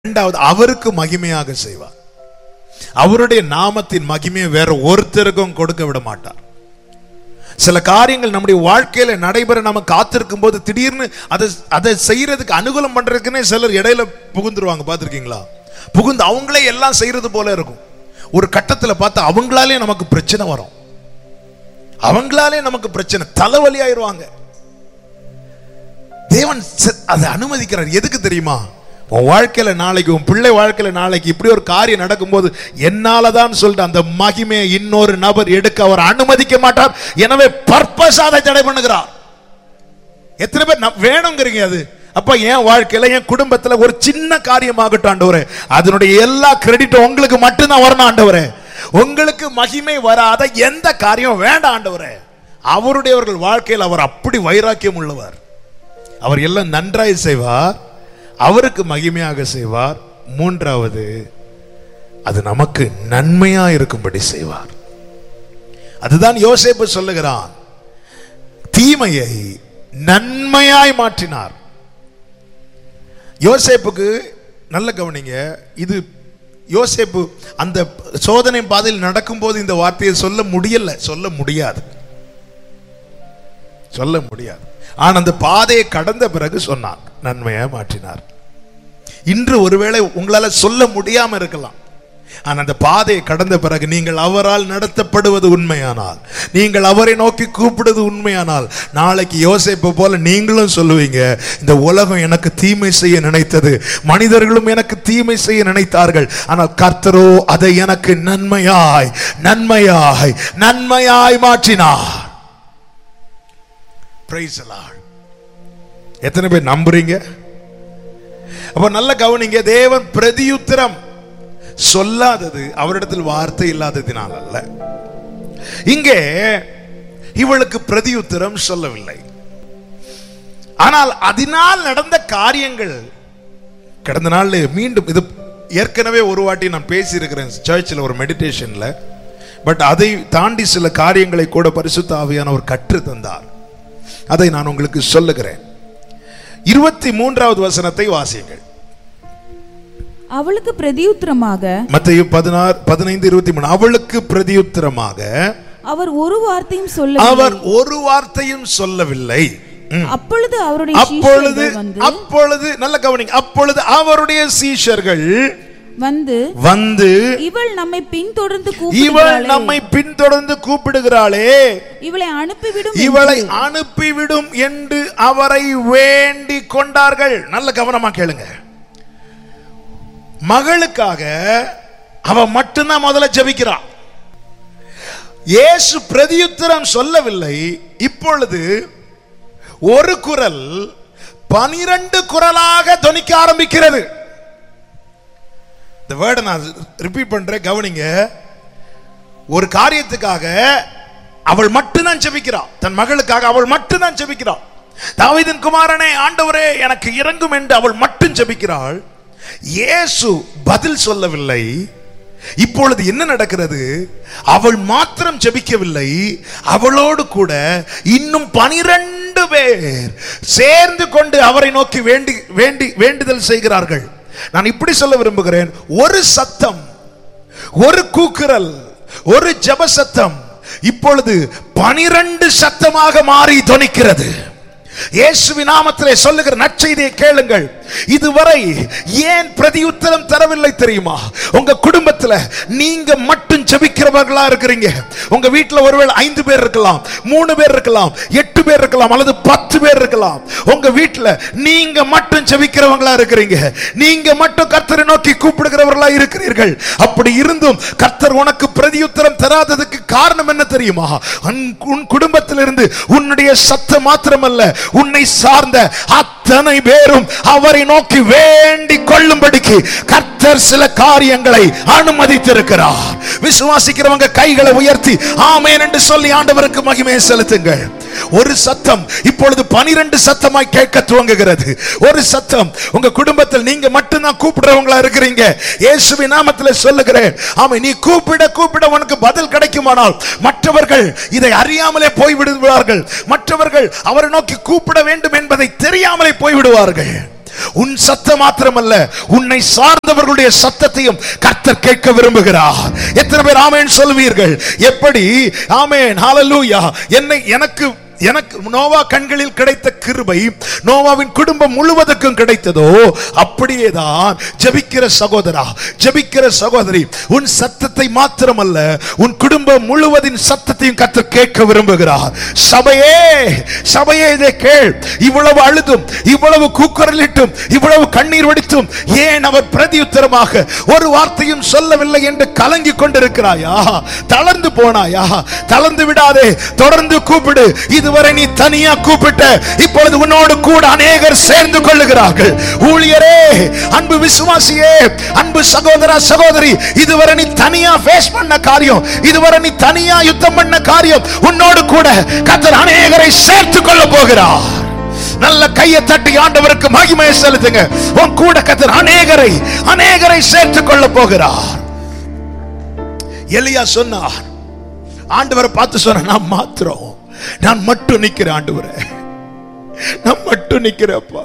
இரண்டாவது அவருக்கு மகிமையாக செய்வார் அவருடைய நாமத்தின் மகிமையை வேற ஒருத்தருக்கும் கொடுக்க விட மாட்டார் சில காரியங்கள் நம்முடைய வாழ்க்கையில நடைபெற நம்ம காத்திருக்கும் போது திடீர்னு அதை அதை செய்யறதுக்கு அனுகூலம் பண்றதுக்குன்னே சிலர் இடையில புகுந்துருவாங்க பார்த்திருக்கீங்களா புகுந்து அவங்களே எல்லாம் செய்யறது போல இருக்கும் ஒரு கட்டத்துல பார்த்தா அவங்களாலே நமக்கு பிரச்சனை வரும் அவங்களாலே நமக்கு பிரச்சனை தலைவலி ஆயிருவாங்க தேவன் செ- அதை அனுமதிக்கிறார் எதுக்கு தெரியுமா உன் வாழ்க்கையில நாளைக்கு உன் பிள்ளை வாழ்க்கையில நாளைக்கு இப்படி ஒரு காரியம் நடக்கும்போது என்னாலதான் சொல்லிட்டு அந்த மகிமையை இன்னொரு நபர் எடுக்க அவர் அனுமதிக்க மாட்டார் எனவே பர்பஸ் அதை தடை பண்ணுகிறார் எத்தனை பேர் ந- வேணுங்கிறீங்க அது அப்ப என் வாழ்க்கையில என் குடும்பத்துல ஒரு சின்ன காரியமாகட்டும் ஆண்டவரே அதனுடைய எல்லா கிரெடிட்டும் உங்களுக்கு மட்டும்தான் வரணும் ஆண்டவரே உங்களுக்கு மகிமை வராத எந்த காரியம் வேண்டாம் ஆண்டவரே அவருடையவர்கள் வாழ்க்கையில் அவர் அப்படி வைராக்கியம் உள்ளவர் அவர் எல்லாம் நன்றாய் செய்வார் அவருக்கு மகிமையாக செய்வார் மூன்றாவது அது நமக்கு நன்மையா இருக்கும்படி செய்வார் அதுதான் யோசேப்பு சொல்லுகிறான் தீமையை நன்மையாய் மாற்றினார் யோசேப்புக்கு நல்ல கவனிங்க இது யோசேப்பு அந்த சோதனை பாதையில் நடக்கும்போது இந்த வார்த்தையை சொல்ல முடியல சொல்ல முடியாது சொல்ல முடியாது ஆனா அந்த பாதையை கடந்த பிறகு சொன்னார் நன்மையா மாற்றினார் இன்று ஒருவேளை உங்களால சொல்ல முடியாம இருக்கலாம் ஆனா அந்த பாதையை கடந்த பிறகு நீங்கள் அவரால் நடத்தப்படுவது உண்மையானால் நீங்கள் அவரை நோக்கி கூப்பிடுவது உண்மையானால் நாளைக்கு யோசேப்பு போல நீங்களும் சொல்லுவீங்க இந்த உலகம் எனக்கு தீமை செய்ய நினைத்தது மனிதர்களும் எனக்கு தீமை செய்ய நினைத்தார்கள் ஆனால் கர்த்தரோ அதை எனக்கு நன்மையாய் நன்மையாய் நன்மையாய் மாற்றினார் Praise the Lord. எத்தனை பேர் நம்புறீங்க அப்ப நல்ல கவனிங்க தேவன் பிரதியுத்தரம் சொல்லாதது அவரிடத்தில் வார்த்தை இல்லாததினால் அல்ல இங்கே இவளுக்கு பிரதியுத்தரம் சொல்லவில்லை ஆனால் அதனால் நடந்த காரியங்கள் கடந்த நாள் மீண்டும் இது ஏற்கனவே ஒரு வாட்டி நான் பேசியிருக்கிறேன் சர்ச்சில் ஒரு மெடிடேஷன்ல பட் அதை தாண்டி சில காரியங்களை கூட பரிசுத்த ஆவியானவர் கற்று தந்தார் அதை நான் உங்களுக்கு சொல்லுகிறேன் இருபத்தி மூன்றாவது வசனத்தை வாசியுங்கள் அவளுக்கு பிரதியுத்தரமாக மத்திய பதினாறு பதினைந்து இருபத்தி மூணு அவளுக்கு பிரதியுத்தரமாக அவர் ஒரு வார்த்தையும் சொல்ல அவர் ஒரு வார்த்தையும் சொல்லவில்லை ம். அப்பொழுது அவருடைய அப்பொழுது சீஷர்கள் வந்து அப்பொழுது நல்ல கவனிங்க அப்பொழுது அவருடைய சீஷர்கள் வந்து வந்து இவள் நம்மை பின்தொடர்ந்து இவள் கூப்பிடுகிறாளே நம்மை பின்தொடர்ந்து கூப்பிடுகிறாளே இவளை அனுப்பிவிடும் இவளை அனுப்பிவிடும் என்று அவரை வேண்டிக் கொண்டார்கள் நல்ல கவனமா கேளுங்க மகளுக்காக அவ மட்டும்தான் முதல்ல ஜெபிக்கிறான் இயேசு பிரதியுத்தரம் சொல்லவில்லை இப்பொழுது ஒரு குரல் பனிரெண்டு குரலாக தொனிக்க ஆரம்பிக்கிறது இந்த வேர்டை நான் ரிப்பீட் பண்றேன் கவனிங்க ஒரு காரியத்துக்காக அவள் மட்டும்தான் ஜெபிக்கிறாள் தன் மகளுக்காக அவள் மட்டும்தான் ஜெபிக்கிறாள் தாவீதின் குமாரனே ஆண்டவரே எனக்கு இறங்கும் என்று அவள் மட்டும் ஜெபிக்கிறாள் இயேசு பதில் சொல்லவில்லை இப்பொழுது என்ன நடக்கிறது அவள் மாத்திரம் ஜெபிக்கவில்லை அவளோடு கூட இன்னும் பனிரெண்டு பேர் சேர்ந்து கொண்டு அவரை நோக்கி வேண்டி வேண்டி வேண்டுதல் செய்கிறார்கள் நான் இப்படி சொல்ல விரும்புகிறேன் ஒரு சத்தம் ஒரு கூக்குரல் ஒரு ஜெப சத்தம் இப்பொழுது பனிரெண்டு சத்தமாக மாறி தொனிக்கிறது இயேசுவின் நாமத்திலே சொல்லுகிற நற்செய்தியை கேளுங்கள் இதுவரை ஏன் பிரதியுத்தரம் தரவில்லை தெரியுமா உங்க குடும்பத்துல நீங்க மட்டும் ஜெபிக்கிறவர்களா இருக்கிறீங்க உங்க வீட்டுல ஒருவேளை ஐந்து பேர் இருக்கலாம் மூணு பேர் இருக்கலாம் எட்டு பேர் இருக்கலாம் அல்லது பத்து பேர் இருக்கலாம் உங்க வீட்டுல நீங்க மட்டும் ஜெபிக்கிறவங்களா இருக்கிறீங்க நீங்க மட்டும் கர்த்தரை நோக்கி கூப்பிடுகிறவர்களா இருக்கிறீர்கள் அப்படி இருந்தும் கர்த்தர் உனக்கு பிரதியுத்தரம் தராததுக்கு காரணம் என்ன தெரியுமா உன் உன் குடும்பத்திலிருந்து உன்னுடைய சத்தம் மாத்திரமல்ல உன்னை சார்ந்த அத்தனை பேரும் அவரை நோக்கி வேண்டிக் கொள்ளும்படிக்கு கர்த்தர் சில காரியங்களை அனுமதித்திருக்கிறார் விசுவாசிக்கிறவங்க கைகளை உயர்த்தி ஆமென் என்று சொல்லி ஆண்டவருக்கு மகிமையை செலுத்துங்கள் ஒரு சத்தம் இப்பொழுது பனிரெண்டு சத்தமாய் கேட்க துவங்குகிறது ஒரு சத்தம் உங்க குடும்பத்தில் நீங்க மட்டும்தான் கூப்பிடுறவங்களா இருக்கிறீங்க இயேசுவின் நாமத்தில் சொல்லுகிறேன் ஆமை நீ கூப்பிட கூப்பிட உனக்கு பதில் கிடைக்குமானால் மற்றவர்கள் இதை அறியாமலே போய்விடுவார்கள் மற்றவர்கள் அவரை நோக்கி கூப்பிட வேண்டும் என்பதை தெரியாமலே போய்விடுவார்கள் உன் சத்தம் மாத்திரமல்ல உன்னை சார்ந்தவர்களுடைய சத்தத்தையும் கர்த்தர் கேட்க விரும்புகிறார் எத்தனை பேர் ஆமேன் சொல்வீர்கள் எப்படி ஆமேன் ஹalleluya என்னை எனக்கு எனக்கு நோவா கண்களில் கிடைத்த கிருபை நோவாவின் குடும்பம் முழுவதற்கும் கிடைத்ததோ அப்படியேதான் ஜெபிக்கிற சகோதரா ஜெபிக்கிற சகோதரி உன் சத்தத்தை மாத்திரமல்ல உன் குடும்பம் முழுவதின் சத்தத்தையும் கத்தர் கேட்க விரும்புகிறார் சபையே சபையே இதை கேள் இவ்வளவு அழுதும் இவ்வளவு கூக்குரலிட்டும் இவ்வளவு கண்ணீர் வடித்தும் ஏன் அவர் பிரதியுத்தரமாக ஒரு வார்த்தையும் சொல்லவில்லை என்று கலங்கி கொண்டிருக்கிறாயா தளர்ந்து போனாயா தளர்ந்து விடாதே தொடர்ந்து கூப்பிடு இதுவரை நீ தனியா கூப்பிட்ட இப்பொழுது உன்னோடு கூட அநேகர் சேர்ந்து கொள்ளுகிறார்கள் ஊழியரே அன்பு விசுவாசியே அன்பு சகோதரா சகோதரி இதுவரை நீ தனியா ஃபேஸ் பண்ண காரியம் இதுவரை நீ தனியா யுத்தம் பண்ண காரியம் உன்னோடு கூட கத்தர் அநேகரை சேர்த்து கொள்ள போகிறார் நல்ல கையை தட்டி ஆண்டவருக்கு மகிமையை செலுத்துங்க உன் கூட கத்தர் அநேகரை அநேகரை சேர்த்துக் கொள்ள போகிறார் எலியா சொன்னார் ஆண்டவரை பார்த்து சொன்ன நான் மாத்திரம் நான் மட்டும் நிக்கிறேன் ஆண்டவரே நான் மட்டும் நிக்கிறேன்ப்பா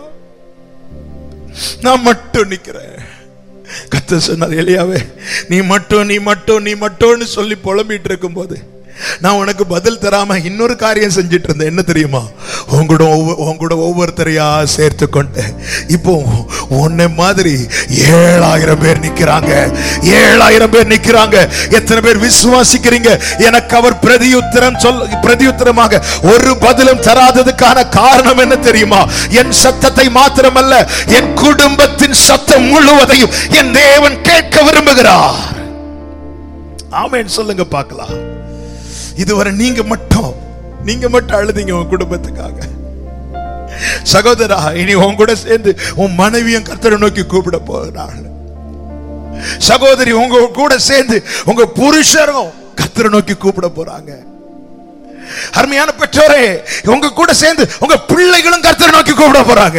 நான் மட்டும் நிக்கிறேன் கத்த சொன்னார் எலியாவே நீ மட்டும் நீ மட்டும் நீ மட்டும்னு சொல்லி புலம்பிட்டு இருக்கும்போது நான் உனக்கு பதில் தராம இன்னொரு காரியம் செஞ்சிட்டு இருந்தேன் என்ன தெரியுமா உங்களோட ஒவ்வொ- உங்களோட ஒவ்வொருத்தரையா சேர்த்து கொண்டேன் இப்போ உன்னை மாதிரி ஏழாயிரம் பேர் நிக்கிறாங்க ஏழாயிரம் பேர் நிக்கிறாங்க எத்தனை பேர் விசுவாசிக்கிறீங்க எனக்கு அவர் பிரதியுத்தரம் சொல் பிரதியுத்தரமாக ஒரு பதிலும் தராததுக்கான காரணம் என்ன தெரியுமா என் சத்தத்தை மாத்திரமல்ல என் குடும்பத்தின் சத்தம் முழுவதையும் என் தேவன் கேட்க விரும்புகிறார் ஆமென் சொல்லுங்க பார்க்கலாம் இதுவரை நீங்க மட்டும் நீங்க மட்டும் அழுதீங்க உன் குடும்பத்துக்காக சகோதரா இனி உன் கூட சேர்ந்து உன் மனைவியும் கர்த்தரை நோக்கி கூப்பிட போகிறாள் சகோதரி உங்க கூட சேர்ந்து உங்க புருஷரும் கர்த்தரை நோக்கி கூப்பிட போறாங்க அருமையான பெற்றோரே உங்க கூட சேர்ந்து உங்க பிள்ளைகளும் கர்த்தரை நோக்கி கூப்பிட போறாங்க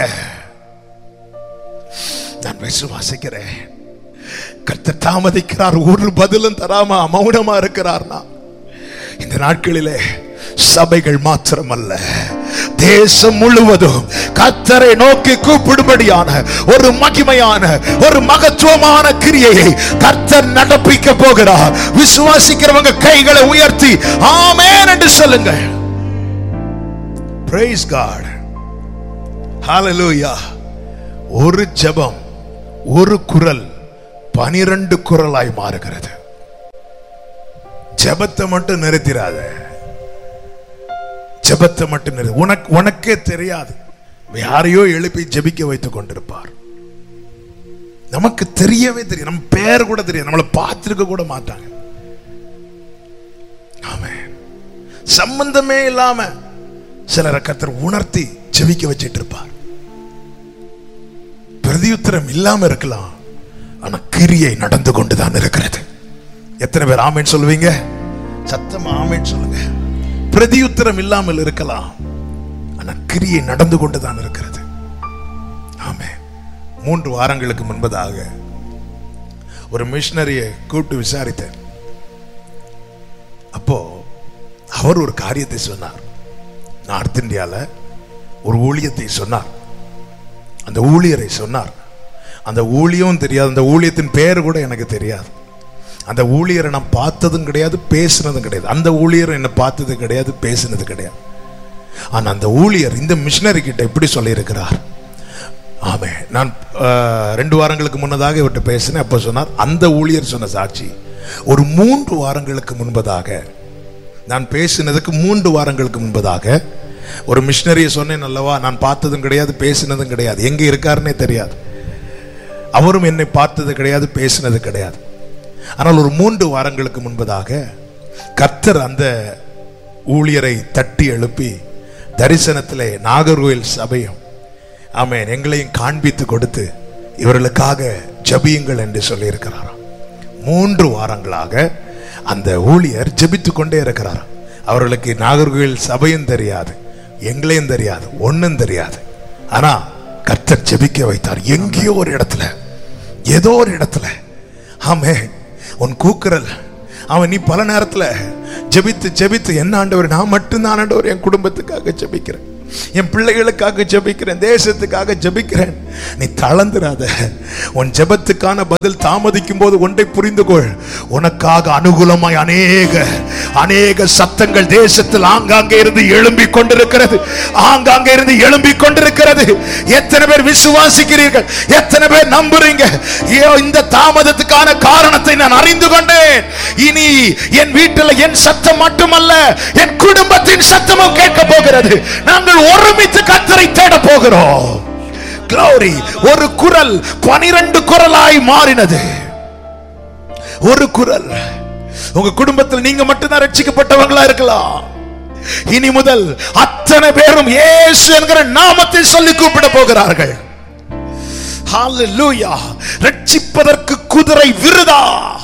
நான் விசுவாசிக்கிறேன் கர்த்தர் தாமதிக்கிறார் ஒரு பதிலும் தராம மௌனமா இருக்கிறார்னா இந்த நாட்களிலே சபைகள் மாத்திரமல்ல தேசம் முழுவதும் கத்தரை நோக்கி கூப்பிடும்படியான ஒரு மகிமையான ஒரு மகத்துவமான கிரியையை கர்த்தர் நடப்பிக்க போகிறார் விசுவாசிக்கிறவங்க கைகளை உயர்த்தி ஆமென் என்று சொல்லுங்கள் praise god hallelujah ஒரு ஜெபம் ஒரு குரல் பனிரெண்டு குரலாய் மாறுகிறது ஜெபத்தை மட்டும் நிறுத்திராத ஜெபத்தை மட்டும் நிறு உனக்கு உனக்கே தெரியாது யாரையோ எழுப்பி ஜெபிக்க வைத்துக் கொண்டிருப்பார் நமக்கு தெரியவே தெரியும் நம்ம பேர் கூட தெரியும் நம்மளை பார்த்திருக்க கூட மாட்டாங்க ஆமென் சம்பந்தமே இல்லாம சிலரை கத்தர் உணர்த்தி ஜெபிக்க வச்சிட்டு இருப்பார் பிரதியுத்தரம் இல்லாம இருக்கலாம் ஆனா கிரியை நடந்து கொண்டுதான் இருக்கிறது எத்தனை பேர் ஆமேன் சொல்லுவீங்க சத்தமா ஆமேன் சொல்லுங்க பிரதியுத்தரம் இல்லாமல் இருக்கலாம் ஆனா கிரியை நடந்து கொண்டுதான் இருக்கிறது ஆமே மூன்று வாரங்களுக்கு முன்பதாக ஒரு மிஷனரியை கூப்பிட்டு விசாரித்தேன் அப்போ அவர் ஒரு காரியத்தை சொன்னார் நார்த் இந்தியால ஒரு ஊழியத்தை சொன்னார் அந்த ஊழியரை சொன்னார் அந்த ஊழியம் தெரியாது அந்த ஊழியத்தின் பெயர் கூட எனக்கு தெரியாது அந்த ஊழியரை நான் பார்த்ததும் கிடையாது பேசினதும் கிடையாது அந்த ஊழியர் என்னை பார்த்தது கிடையாது பேசினது கிடையாது ஆனா அந்த ஊழியர் இந்த மிஷினரி கிட்ட எப்படி சொல்லியிருக்கிறார் ஆமே நான் ஆஹ், ரெண்டு வாரங்களுக்கு முன்னதாக இவர்கிட்ட பேசினேன் அப்போ சொன்னார் அந்த ஊழியர் சொன்ன சாட்சி ஒரு மூன்று வாரங்களுக்கு முன்பதாக நான் பேசினதுக்கு மூன்று வாரங்களுக்கு முன்பதாக ஒரு மிஷினரியை சொன்னேன் அல்லவா நான் பார்த்ததும் கிடையாது பேசினதும் கிடையாது எங்க இருக்காருன்னே தெரியாது அவரும் என்னை பார்த்தது கிடையாது பேசினது கிடையாது ஆனால் ஒரு மூன்று வாரங்களுக்கு முன்பதாக கர்த்தர் அந்த ஊழியரை தட்டி எழுப்பி தரிசனத்திலே நாகர்கோயில் சபையும் ஆமென் எங்களையும் காண்பித்து கொடுத்து இவர்களுக்காக ஜபியுங்கள் என்று சொல்லியிருக்கிறாராம் மூன்று வாரங்களாக அந்த ஊழியர் ஜெபித்துக் கொண்டே இருக்கிறார் அவர்களுக்கு நாகர்கோவில் சபையும் தெரியாது எங்களையும் தெரியாது ஒண்ணும் தெரியாது ஆனா கர்த்தர் ஜெபிக்க வைத்தார் எங்கேயோ ஒரு இடத்துல ஏதோ ஒரு இடத்துல ஆமே உன் கூக்குரல் அவன் நீ பல நேரத்துல ஜெபித்து ஜெபித்து என்ன ஆண்டவர் நான் மட்டும்தான் ஆண்டவர் என் குடும்பத்துக்காக ஜெபிக்கிறேன் என் பிள்ளைகளுக்காக ஜெபிக்கிறேன் தேசத்துக்காக ஜெபிக்கிறேன் நீ தளர்ந்துராத உன் ஜெபத்துக்கான பதில் தாமதிக்கும் போது ஒன்றை புரிந்து கொள் உனக்காக அனுகூலமாய் அநேக அநேக சத்தங்கள் தேசத்தில் ஆங்காங்கே இருந்து எழும்பிக் கொண்டிருக்கிறது ஆங்காங்கே இருந்து எழும்பிக் கொண்டிருக்கிறது எத்தனை பேர் விசுவாசிக்கிறீர்கள் எத்தனை பேர் நம்புறீங்க ஐயோ, இந்த தாமதத்துக்கான காரணத்தை நான் அறிந்து கொண்டேன் இனி என் வீட்டில் என் சத்தம் மட்டுமல்ல என் குடும்பத்தின் சத்தமும் கேட்க போகிறது நாங்கள் ஒருமித்து கத்தரை தேட போகிறோம் Glory. ஒரு குரல் பனிரெண்டு குரலாய் மாறினது ஒரு குரல் உங்க குடும்பத்தில் நீங்க மட்டும்தான் ரட்சிக்கப்பட்டவங்களா இருக்கலாம் இனி முதல் அத்தனை பேரும் இயேசு என்கிற நாமத்தை சொல்லி கூப்பிட போகிறார்கள் Hallelujah. ரட்சிப்பதற்கு குதிரை விருதா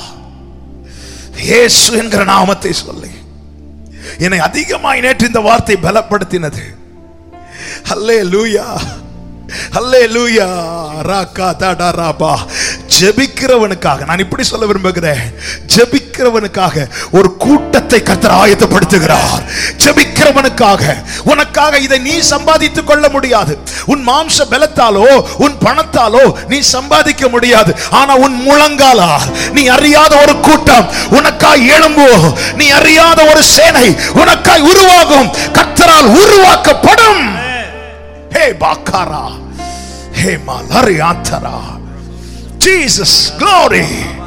இயேசு என்கிற நாமத்தை சொல்லி என்னை அதிகமாய் நேற்று இந்த வார்த்தை பலப்படுத்தினது ஹல்லே லூயா ஹல்லே லூயா ராக்கா தாடா ராபா ஜெபிக்கிறவனுக்காக நான் இப்படி சொல்ல விரும்புகிறேன் ஜெபிக்கிறவனுக்காக ஒரு கூட்டத்தை கத்தர் ஆயத்தப்படுத்துகிறார் ஜெபிக்கிறவனுக்காக உனக்காக இதை நீ சம்பாதித்துக் கொள்ள முடியாது உன் மாம்ச பலத்தாலோ உன் பணத்தாலோ நீ சம்பாதிக்க முடியாது ஆனா உன் முழங்காலால் நீ அறியாத ஒரு கூட்டம் உனக்காய் எழும்பும் நீ அறியாத ஒரு சேனை உனக்காய் உருவாகும் கத்தரால் உருவாக்கப்படும் ஹே பாக்காரா ஹே மலரி ஆத்தரா ஜீசஸ் glory